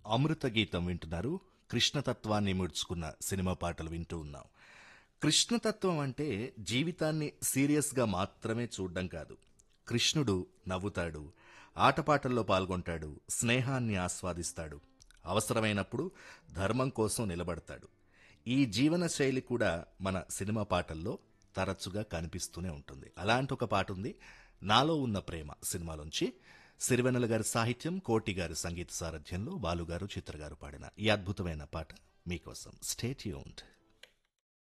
అమృత గీతం వింటున్నారు కృష్ణతత్వాన్ని ముడుచుకున్న సినిమా పాటలు వింటూ ఉన్నాం కృష్ణతత్వం అంటే జీవితాన్ని సీరియస్గా మాత్రమే చూడడం కాదు కృష్ణుడు నవ్వుతాడు ఆటపాటల్లో పాల్గొంటాడు స్నేహాన్ని ఆస్వాదిస్తాడు అవసరమైనప్పుడు ధర్మం కోసం నిలబడతాడు ఈ జీవన శైలి కూడా మన సినిమా పాటల్లో తరచుగా కనిపిస్తూనే ఉంటుంది అలాంటి ఒక పాట ఉంది నాలో ఉన్న ప్రేమ సినిమాలోంచి సిరివెన్నెల గారి సాహిత్యం కోటి గారి సంగీత సారథ్యంలో బాలుగారు చిత్రగారు పాడిన ఈ అద్భుతమైన పాట మీకోసం స్టేట్ యూన్డ్